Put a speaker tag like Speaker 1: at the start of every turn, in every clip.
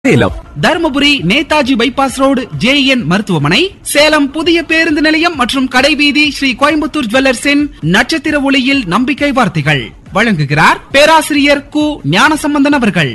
Speaker 1: Salem
Speaker 2: Dharmapuri Netaji bypass road J மருத்துவமனை சேலம் புதிய பேருந்து நிலையம் மற்றும் கடைவீதி ஸ்ரீ கோயம்புத்தூர் ஜுவல்லர்ஸின் நட்சத்திர ஒளியில் நம்பிக்கை வார்த்தைகள் வழங்குகிறார் பேராசிரியர் கு ஞானசம்பந்தன் அவர்கள்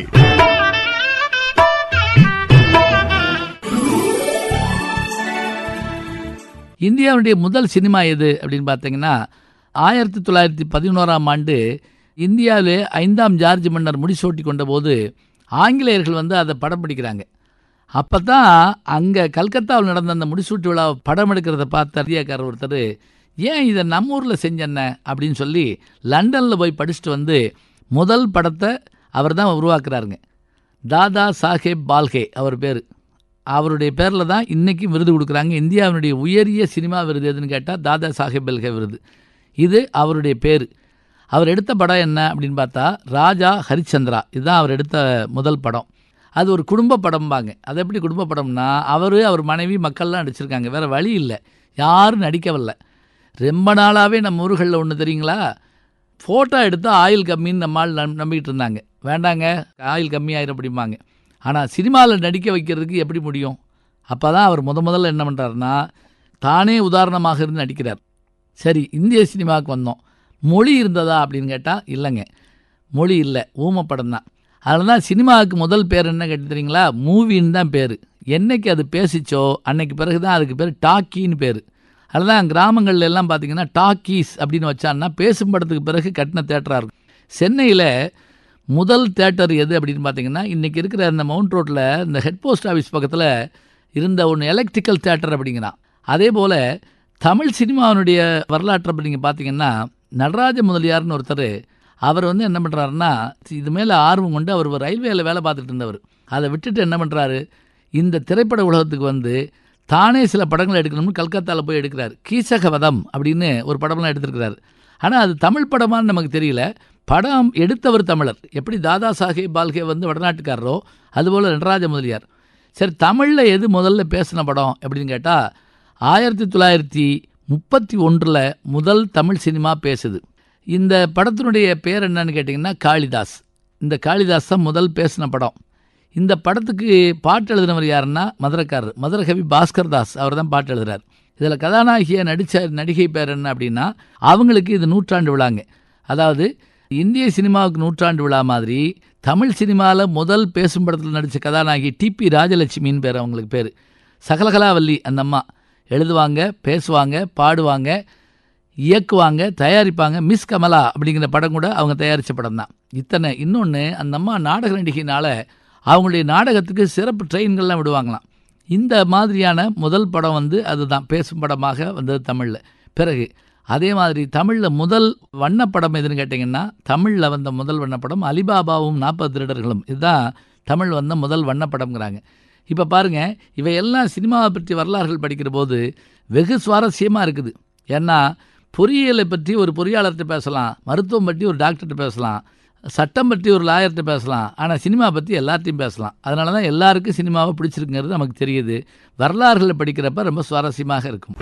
Speaker 3: இந்தியாவுடைய முதல் சினிமா எது அப்படின்னு பார்த்தீங்கன்னா ஆயிரத்தி தொள்ளாயிரத்தி பதினோராம் ஆண்டு இந்தியாவிலே ஐந்தாம் ஜார்ஜ் மன்னர் முடிசூட்டி கொண்டபோது ஆங்கிலேயர்கள் வந்து அதை படம் பிடிக்கிறாங்க அப்போ தான் அங்கே கல்கத்தாவில் நடந்த அந்த முடிசூட்டு விழாவை படம் எடுக்கிறத பார்த்த இந்தியாக்காரர் ஒருத்தர் ஏன் இதை நம்ம ஊரில் செஞ்சென்ன அப்படின்னு சொல்லி லண்டனில் போய் படிச்சுட்டு வந்து முதல் படத்தை அவர் தான் உருவாக்குறாருங்க தாதா சாஹேப் பால்கே அவர் பேர் அவருடைய பேரில் தான் இன்றைக்கும் விருது கொடுக்குறாங்க இந்தியாவினுடைய உயரிய சினிமா விருது எதுன்னு கேட்டால் தாதா சாஹேப் பல்கே விருது இது அவருடைய பேர் அவர் எடுத்த படம் என்ன அப்படின்னு பார்த்தா ராஜா ஹரிச்சந்திரா இதுதான் அவர் எடுத்த முதல் படம் அது ஒரு குடும்ப படம்பாங்க அது எப்படி குடும்ப படம்னா அவர் அவர் மனைவி மக்கள்லாம் நடிச்சிருக்காங்க வேறு வழி இல்லை யாரும் நடிக்கவில்லை ரொம்ப நாளாகவே நம்ம ஊர்களில் ஒன்று தெரியுங்களா ஃபோட்டோ எடுத்தால் ஆயில் கம்மின்னு நம்மால் நம் நம்பிக்கிட்டு இருந்தாங்க வேண்டாங்க ஆயில் கம்மியாயிரும் அப்படிம்பாங்க ஆனால் சினிமாவில் நடிக்க வைக்கிறதுக்கு எப்படி முடியும் அப்போ தான் அவர் முத முதல்ல என்ன பண்ணுறாருன்னா தானே உதாரணமாக இருந்து நடிக்கிறார் சரி இந்திய சினிமாவுக்கு வந்தோம் மொழி இருந்ததா அப்படின்னு கேட்டால் இல்லைங்க மொழி இல்லை ஊமப்படம் தான் அதில் தான் சினிமாவுக்கு முதல் பேர் என்ன கேட்டு தெரியுங்களா மூவின்னு தான் பேர் என்னைக்கு அது பேசிச்சோ அன்னைக்கு பிறகு தான் அதுக்கு பேர் டாக்கின்னு பேர் அதில் தான் கிராமங்கள்ல எல்லாம் பார்த்தீங்கன்னா டாக்கீஸ் அப்படின்னு வச்சான்னா பேசும் படத்துக்கு பிறகு கட்டின தேட்டராக இருக்கும் சென்னையில் முதல் தேட்டர் எது அப்படின்னு பார்த்தீங்கன்னா இன்றைக்கி இருக்கிற அந்த மவுண்ட் ரோட்டில் இந்த ஹெட் போஸ்ட் ஆஃபீஸ் பக்கத்தில் இருந்த ஒன்று எலக்ட்ரிக்கல் தேட்டர் அப்படிங்கிறான் அதே போல் தமிழ் சினிமாவினுடைய வரலாற்றை அப்படி நீங்கள் பார்த்தீங்கன்னா நடராஜ முதலியார்னு ஒருத்தர் அவர் வந்து என்ன பண்ணுறாருன்னா இது மேலே ஆர்வம் கொண்டு அவர் ரயில்வேல வேலை பார்த்துட்டு இருந்தவர் அதை விட்டுட்டு என்ன பண்ணுறாரு இந்த திரைப்பட உலகத்துக்கு வந்து தானே சில படங்களை எடுக்கணும்னு கல்கத்தாவில் போய் எடுக்கிறார் கீசகவதம் அப்படின்னு ஒரு படம்லாம் எடுத்திருக்கிறார் ஆனால் அது தமிழ் படமான்னு நமக்கு தெரியல படம் எடுத்தவர் தமிழர் எப்படி தாதா சாஹேப் பால்கே வந்து வடநாட்டுக்காரரோ அதுபோல் நடராஜ முதலியார் சரி தமிழில் எது முதல்ல பேசின படம் அப்படின்னு கேட்டால் ஆயிரத்தி தொள்ளாயிரத்தி முப்பத்தி ஒன்றில் முதல் தமிழ் சினிமா பேசுது இந்த படத்தினுடைய பேர் என்னன்னு கேட்டிங்கன்னா காளிதாஸ் இந்த காளிதாஸ் தான் முதல் பேசின படம் இந்த படத்துக்கு பாட்டு எழுதினவர் யாருன்னா மதுரக்காரர் மதுரகவி பாஸ்கர் தாஸ் அவர் தான் பாட்டு எழுதுறார் இதில் கதாநாயகியை நடித்த நடிகை பேர் என்ன அப்படின்னா அவங்களுக்கு இது நூற்றாண்டு விழாங்க அதாவது இந்திய சினிமாவுக்கு நூற்றாண்டு விழா மாதிரி தமிழ் சினிமாவில் முதல் பேசும் படத்தில் நடித்த கதாநாயகி டிபி ராஜலட்சுமின்னு பேர் அவங்களுக்கு பேர் சகலகலாவல்லி அந்த அம்மா எழுதுவாங்க பேசுவாங்க பாடுவாங்க இயக்குவாங்க தயாரிப்பாங்க மிஸ் கமலா அப்படிங்கிற படம் கூட அவங்க தயாரித்த படம் தான் இத்தனை இன்னொன்று அந்த அம்மா நாடக நடிகையினால் அவங்களுடைய நாடகத்துக்கு சிறப்பு ட்ரெயின்கள்லாம் விடுவாங்களாம் இந்த மாதிரியான முதல் படம் வந்து அதுதான் பேசும் படமாக வந்தது தமிழில் பிறகு அதே மாதிரி தமிழில் முதல் வண்ணப்படம் எதுன்னு கேட்டிங்கன்னா தமிழில் வந்த முதல் வண்ணப்படம் அலிபாபாவும் நாற்பது திருடர்களும் இதுதான் தமிழ் வந்த முதல் வண்ணப்படம்ங்கிறாங்க இப்போ பாருங்கள் இவையெல்லாம் சினிமாவை பற்றி வரலாறுகள் படிக்கிற போது வெகு சுவாரஸ்யமாக இருக்குது ஏன்னா பொறியியலை பற்றி ஒரு பொறியாளர்கிட்ட பேசலாம் மருத்துவம் பற்றி ஒரு டாக்டர்கிட்ட பேசலாம் சட்டம் பற்றி ஒரு லாயர்கிட்ட பேசலாம் ஆனால் சினிமா பற்றி எல்லாத்தையும் பேசலாம் அதனால தான் எல்லாருக்கும் சினிமாவை பிடிச்சிருக்குங்கிறது நமக்கு தெரியுது வரலாறுகளை படிக்கிறப்ப ரொம்ப சுவாரஸ்யமாக இருக்கும்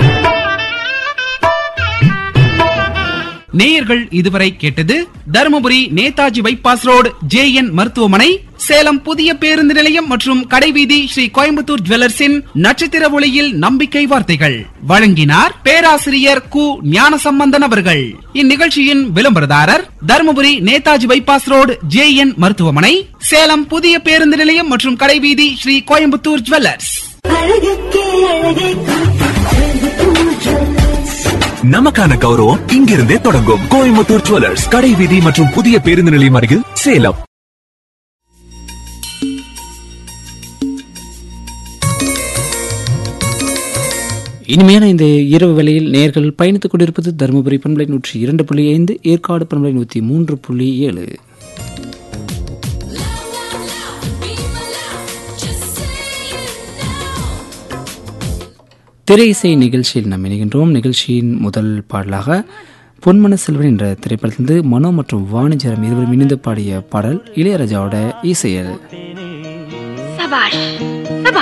Speaker 2: நேயர்கள் இதுவரை கேட்டது Dharmapuri Netaji bypass road J மருத்துவமனை சேலம் புதிய பேருந்து நிலையம் மற்றும் கடைவீதி ஸ்ரீ கோயம்புத்தூர் ஜுவல்லர்ஸின் நட்சத்திர ஒளியில் நம்பிக்கை வார்த்தைகள் வழங்கினார் பேராசிரியர் கு ஞானசம்பந்தன் அவர்கள் இந்நிகழ்ச்சியின் விளம்பரதாரர் Dharmapuri Netaji bypass road J மருத்துவமனை சேலம் புதிய பேருந்து நிலையம் மற்றும் கடைவீதி ஸ்ரீ கோயம்புத்தூர் ஜுவல்லர்ஸ்
Speaker 4: அழகுக்கே அழகே கோயம்புத்தூர் ஜுவல்லர்ஸ்
Speaker 1: நமக்கான கௌரவம் இங்கிருந்தே தொடங்கும் கோயம்புத்தூர் ஜுவல்லர்ஸ் கடை வீதி மற்றும் புதிய பேருந்து நிலையம் அருகில் சேலம்
Speaker 5: இனிமையான இந்த இரவு வேளையில் நேர்கள் பயணித்துக் கொண்டிருப்பது தருமபுரி பண்பலை நூற்றி இரண்டு புள்ளி ஐந்து ஏற்காடு பண்பலை நூற்றி மூன்று புள்ளி ஏழு திரை இசை நிகழ்ச்சியில் நாம் இணைகின்றோம் நிகழ்ச்சியின் முதல் பாடலாக பொன்மன செல்வன் என்ற திரைப்படத்திலிருந்து மனோ மற்றும் வாணிஜரம் இருவரும் இணைந்து பாடிய பாடல் இளையராஜாவோட இசையல்
Speaker 6: சபாஷ் சபாஷ்